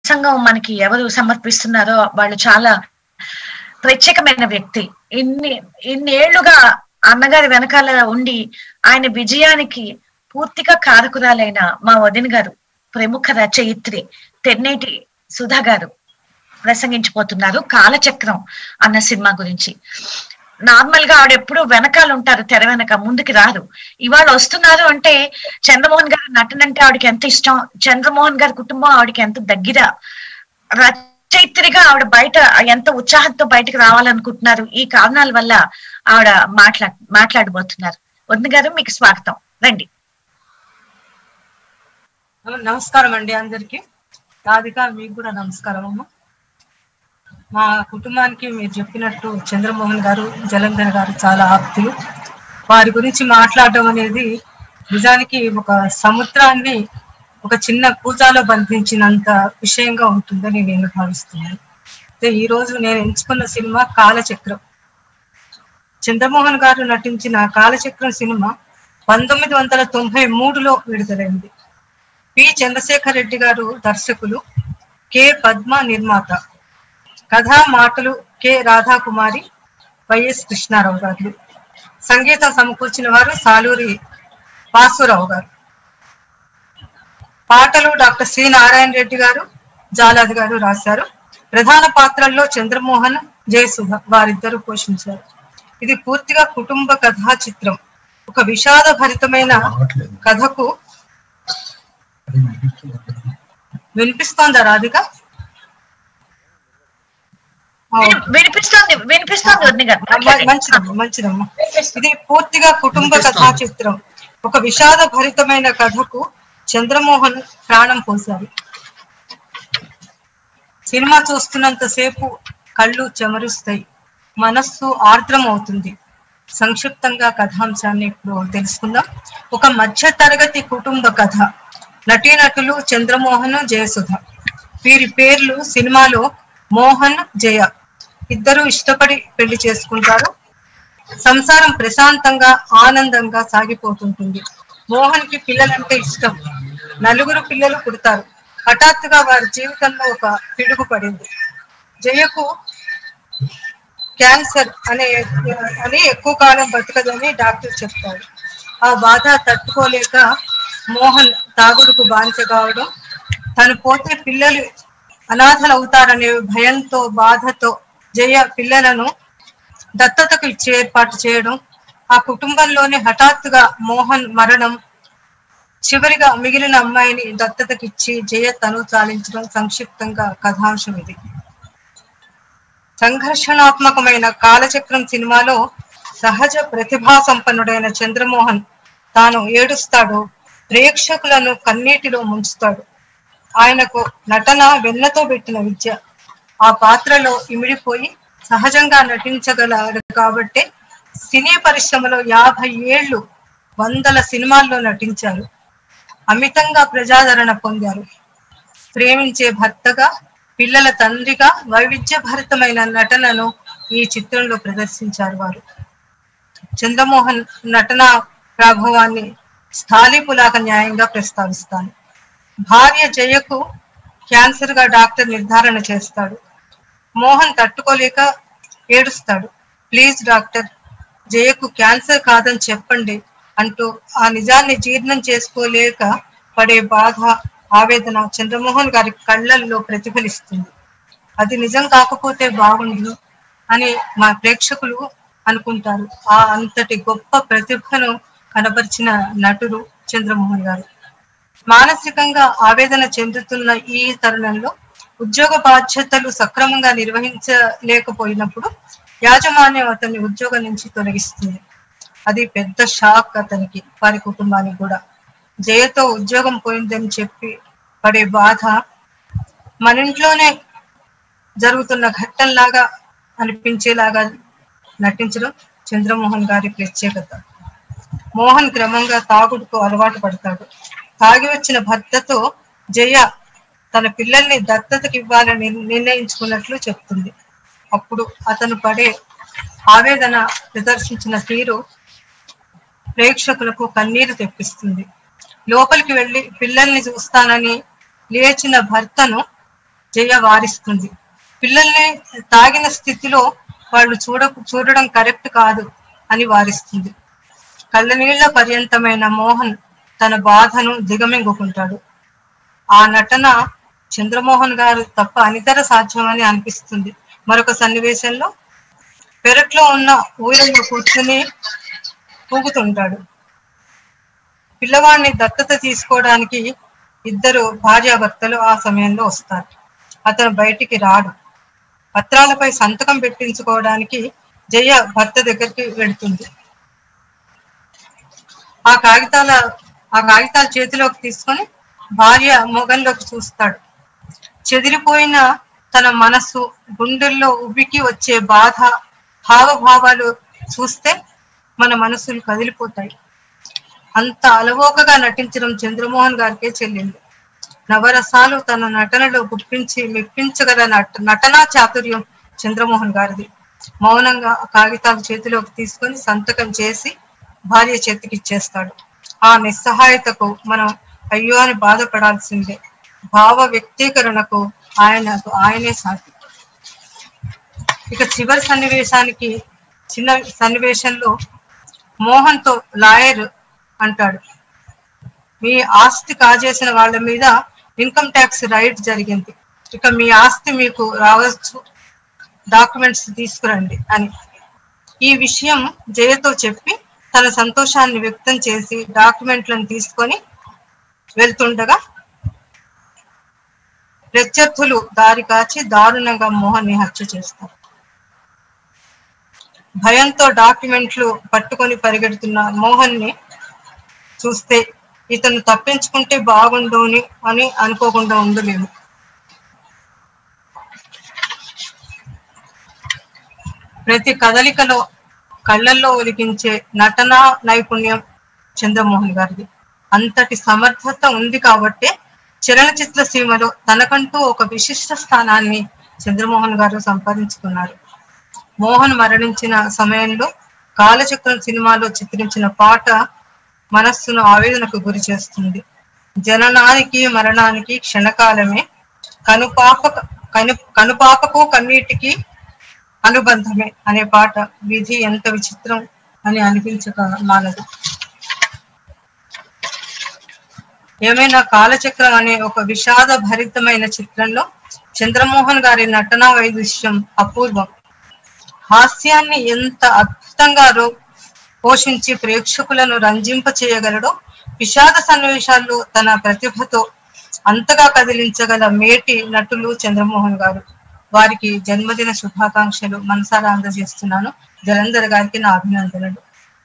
ప్రసంగం మనకి ఎవరు సమర్పిస్తున్నారో వాళ్ళు చాలా ప్రత్యేకమైన వ్యక్తి ఇన్ని ఇన్నేళ్లుగా అన్నగారి వెనకాల ఉండి ఆయన విజయానికి పూర్తిగా కారకురాలైన మా వదిన గారు ప్రముఖ రచయిత్రి తెన్నేటి సుధా గారు ప్రసంగించిపోతున్నారు కాలచక్రం అన్న సినిమా గురించి నార్మల్ గా ఆవిడ ఎప్పుడు వెనకాల ఉంటారు తెర వెనక ముందుకి రారు ఇవాళ వస్తున్నారు అంటే చంద్రమోహన్ గారి నటన అంటే ఆవిడకి ఎంత ఇష్టం చంద్రమోహన్ గారి కుటుంబం ఆవిడకి ఎంత దగ్గర రచయిత్రిగా ఆవిడ బయట ఎంత ఉత్సాహంతో బయటకు రావాలనుకుంటున్నారు ఈ కారణాల వల్ల ఆవిడ మాట్లా మాట్లాడబోతున్నారు వదిన గారు మీకు స్వాగతం రండి నమస్కారం అండి అందరికి రాధిక మీకు కూడా నమస్కారం అమ్మ మా కుటుంబానికి మీరు చెప్పినట్టు చంద్రమోహన్ గారు జలంధర్ గారు చాలా ఆప్తులు వారి గురించి మాట్లాడడం అనేది నిజానికి ఒక సముద్రాన్ని ఒక చిన్న పూజాలో బంధించినంత విషయంగా ఉంటుందని నేను భావిస్తున్నాను అయితే ఈ రోజు నేను ఎంచుకున్న సినిమా కాలచక్రం చంద్రమోహన్ గారు నటించిన కాలచక్రం సినిమా పంతొమ్మిది వందల తొంభై మూడులో విడుదలైంది పి చంద్రశేఖర్ రెడ్డి గారు దర్శకులు కె పద్మ నిర్మాత కథా మాటలు కె రాధాకుమారి వైఎస్ కృష్ణారావు గారు సంగీతం సమకూర్చిన వారు సాలూరి వాసురావు గారు పాటలు డాక్టర్ శ్రీ నారాయణ రెడ్డి గారు జాలాది గారు రాశారు ప్రధాన పాత్రల్లో చంద్రమోహన్ జయసుధ వారిద్దరూ పోషించారు ఇది పూర్తిగా కుటుంబ కథా చిత్రం ఒక విషాద భరితమైన కథకు వినిపిస్తోందా రాధిక ఆ, విని- వినిపిస్తోంది వినిపిస్తోంది వదిన గారు మ- మాట్లాడండి. మంచిదమ్మా మంచిదమ్మా ఇది పూర్తిగా కుటుంబ కథా చిత్రం ఒక విషాద భరితమైన కథకు చంద్రమోహన్ ప్రాణం పోశారు సినిమా చూస్తున్నంత సేపు కళ్ళు చెమరుస్తాయి మనస్సు ఆర్ద్రం అవుతుంది సంక్షిప్తంగా కథాంశాన్ని ఇప్పుడు తెలుసుకుందాం ఒక మధ్య తరగతి కుటుంబ కథ నటీనటులు చంద్రమోహన్ జయసుధ వీరి పేర్లు సినిమాలో మోహన్ జయ ఇద్దరు ఇష్టపడి పెళ్లి చేసుకుంటారు సంసారం ప్రశాంతంగా ఆనందంగా సాగిపోతుంటుంది మోహన్ కి పిల్లలంటే ఇష్టం నలుగురు పిల్లలు పుడతారు హఠాత్తుగా వారి జీవితంలో ఒక పిడుగు పడింది జయకు క్యాన్సర్ అనే అని ఎక్కువ కాలం బతకదని డాక్టర్ చెప్తారు ఆ బాధ తట్టుకోలేక మోహన్ తాగుడుకు బానిస కావడం తను పోతే పిల్లలు అనాథలు అవుతారనే భయంతో బాధతో జయ పిల్లలను దత్తతకు ఇచ్చే ఏర్పాటు చేయడం ఆ కుటుంబంలోనే హఠాత్తుగా మోహన్ మరణం చివరిగా మిగిలిన అమ్మాయిని దత్తతకిచ్చి జయ తను చాలించడం సంక్షిప్తంగా కథాంశం ఇది సంఘర్షణాత్మకమైన కాలచక్రం సినిమాలో సహజ ప్రతిభా సంపన్నుడైన చంద్రమోహన్ తాను ఏడుస్తాడు ప్రేక్షకులను కన్నీటిలో ముంచుతాడు ఆయనకు నటన వెన్నతో పెట్టిన విద్య ఆ పాత్రలో ఇమిడిపోయి సహజంగా నటించగలడు కాబట్టే సినీ పరిశ్రమలో యాభై ఏళ్ళు వందల సినిమాల్లో నటించారు అమితంగా ప్రజాదరణ పొందారు ప్రేమించే భర్తగా పిల్లల తండ్రిగా వైవిధ్యభరితమైన నటనను ఈ చిత్రంలో ప్రదర్శించారు వారు చంద్రమోహన్ నటన ప్రభావాన్ని స్థాళీపులాక న్యాయంగా ప్రస్తావిస్తాను భార్య జయకు క్యాన్సర్ గా డాక్టర్ నిర్ధారణ చేస్తాడు మోహన్ తట్టుకోలేక ఏడుస్తాడు ప్లీజ్ డాక్టర్ జయకు క్యాన్సర్ కాదని చెప్పండి అంటూ ఆ నిజాన్ని జీర్ణం చేసుకోలేక పడే బాధ ఆవేదన చంద్రమోహన్ గారి కళ్ళల్లో ప్రతిఫలిస్తుంది అది నిజం కాకపోతే బాగుండు అని మా ప్రేక్షకులు అనుకుంటారు ఆ అంతటి గొప్ప ప్రతిభను కనబరిచిన నటుడు చంద్రమోహన్ గారు మానసికంగా ఆవేదన చెందుతున్న ఈ తరుణంలో ఉద్యోగ బాధ్యతలు సక్రమంగా నిర్వహించలేకపోయినప్పుడు యాజమాన్యం అతన్ని ఉద్యోగం నుంచి తొలగిస్తుంది అది పెద్ద షాక్ అతనికి వారి కుటుంబానికి కూడా జయతో ఉద్యోగం పోయిందని చెప్పి పడే బాధ మన ఇంట్లోనే జరుగుతున్న ఘట్టంలాగా అనిపించేలాగా నటించడం చంద్రమోహన్ గారి ప్రత్యేకత మోహన్ క్రమంగా తాగుడుకు అలవాటు పడతాడు తాగి వచ్చిన భర్తతో జయ తన పిల్లల్ని దత్తతకి ఇవ్వాలని నిర్ణయించుకున్నట్లు చెప్తుంది అప్పుడు అతను పడే ఆవేదన ప్రదర్శించిన తీరు ప్రేక్షకులకు కన్నీరు తెప్పిస్తుంది లోపలికి వెళ్ళి పిల్లల్ని చూస్తానని లేచిన భర్తను జయ వారిస్తుంది పిల్లల్ని తాగిన స్థితిలో వాళ్ళు చూడ చూడడం కరెక్ట్ కాదు అని వారిస్తుంది కళ్ళనీళ్ల పర్యంతమైన మోహన్ తన బాధను దిగమింగుకుంటాడు ఆ నటన చంద్రమోహన్ గారు తప్ప అనితర సాధ్యమని అనిపిస్తుంది మరొక సన్నివేశంలో పెరట్లో ఉన్న ఊయల్లో కూర్చుని ఊగుతుంటాడు పిల్లవాడిని దత్తత తీసుకోవడానికి ఇద్దరు భార్యాభర్తలు ఆ సమయంలో వస్తారు అతను బయటికి రాడు పత్రాలపై సంతకం పెట్టించుకోవడానికి జయ భర్త దగ్గరికి వెళ్తుంది ఆ కాగితాల ఆ కాగితాలు చేతిలోకి తీసుకొని భార్య మొగంలోకి చూస్తాడు చెదిరిపోయిన తన మనస్సు గుండెల్లో ఉబికి వచ్చే బాధ హావభావాలు చూస్తే మన మనసులు కదిలిపోతాయి అంత అలవోకగా నటించడం చంద్రమోహన్ గారికే చెల్లింది నవరసాలు తన నటనలో గుప్పించి మెప్పించగల నట నటనా చాతుర్యం చంద్రమోహన్ గారిది మౌనంగా ఆ కాగితాలు చేతిలోకి తీసుకొని సంతకం చేసి భార్య చేతికి ఇచ్చేస్తాడు ఆ నిస్సహాయతకు మనం అయ్యో అని బాధపడాల్సిందే భావ వ్యక్తీకరణకు ఆయనకు ఆయనే సాటి ఇక చివరి సన్నివేశానికి చిన్న సన్నివేశంలో మోహన్ తో లాయర్ అంటాడు మీ ఆస్తి కాజేసిన వాళ్ళ మీద ఇన్కమ్ ట్యాక్స్ రైట్ జరిగింది ఇక మీ ఆస్తి మీకు రావచ్చు డాక్యుమెంట్స్ తీసుకురండి అని ఈ విషయం జయతో చెప్పి తన సంతోషాన్ని వ్యక్తం చేసి డాక్యుమెంట్లను తీసుకొని వెళ్తుండగా ప్రత్యర్థులు దారి కాచి దారుణంగా మోహన్ ని హత్య చేస్తారు భయంతో డాక్యుమెంట్లు పట్టుకొని పరిగెడుతున్న మోహన్ ని చూస్తే ఇతను తప్పించుకుంటే బాగుండు అని అని అనుకోకుండా ఉండలేము ప్రతి కదలికలో కళ్ళల్లో ఒలికించే నటనా నైపుణ్యం చంద్రమోహన్ గారిది అంతటి సమర్థత ఉంది కాబట్టే చలనచిత్ర సీమలో తనకంటూ ఒక విశిష్ట స్థానాన్ని చంద్రమోహన్ గారు సంపాదించుకున్నారు మోహన్ మరణించిన సమయంలో కాలచక్రం సినిమాలో చిత్రించిన పాట మనస్సును ఆవేదనకు గురి చేస్తుంది జననానికి మరణానికి క్షణకాలమే కనుపాప కను కనుపాపకు కన్నీటికి అనుబంధమే అనే పాట విధి ఎంత విచిత్రం అని అనిపించక మానదు ఏమైనా కాలచక్రం అనే ఒక విషాద భరితమైన చిత్రంలో చంద్రమోహన్ గారి నటనా వైదుష్యం అపూర్వం హాస్యాన్ని ఎంత అద్భుతంగా రో- పోషించి ప్రేక్షకులను రంజింప చేయగలడో విషాద సన్నివేశాల్లో తన ప్రతిభతో అంతగా కదిలించగల మేటి నటులు చంద్రమోహన్ గారు వారికి జన్మదిన శుభాకాంక్షలు మనసారా అందజేస్తున్నాను జలంధర్ గారికి నా అభినందనలు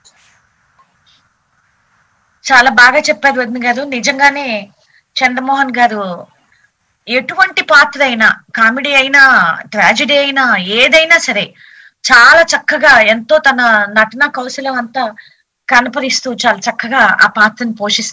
చాలా బాగా చెప్పారు వదిన గారు నిజంగానే చంద్రమోహన్ గారు ఎటువంటి పాత్ర అయినా కామెడీ అయినా ట్రాజడీ అయినా ఏదైనా సరే చాలా చక్కగా ఎంతో తన నటనా కౌశలం అంతా కనపరిస్తూ చాలా చక్కగా ఆ పాత్రను పోషిస్తారు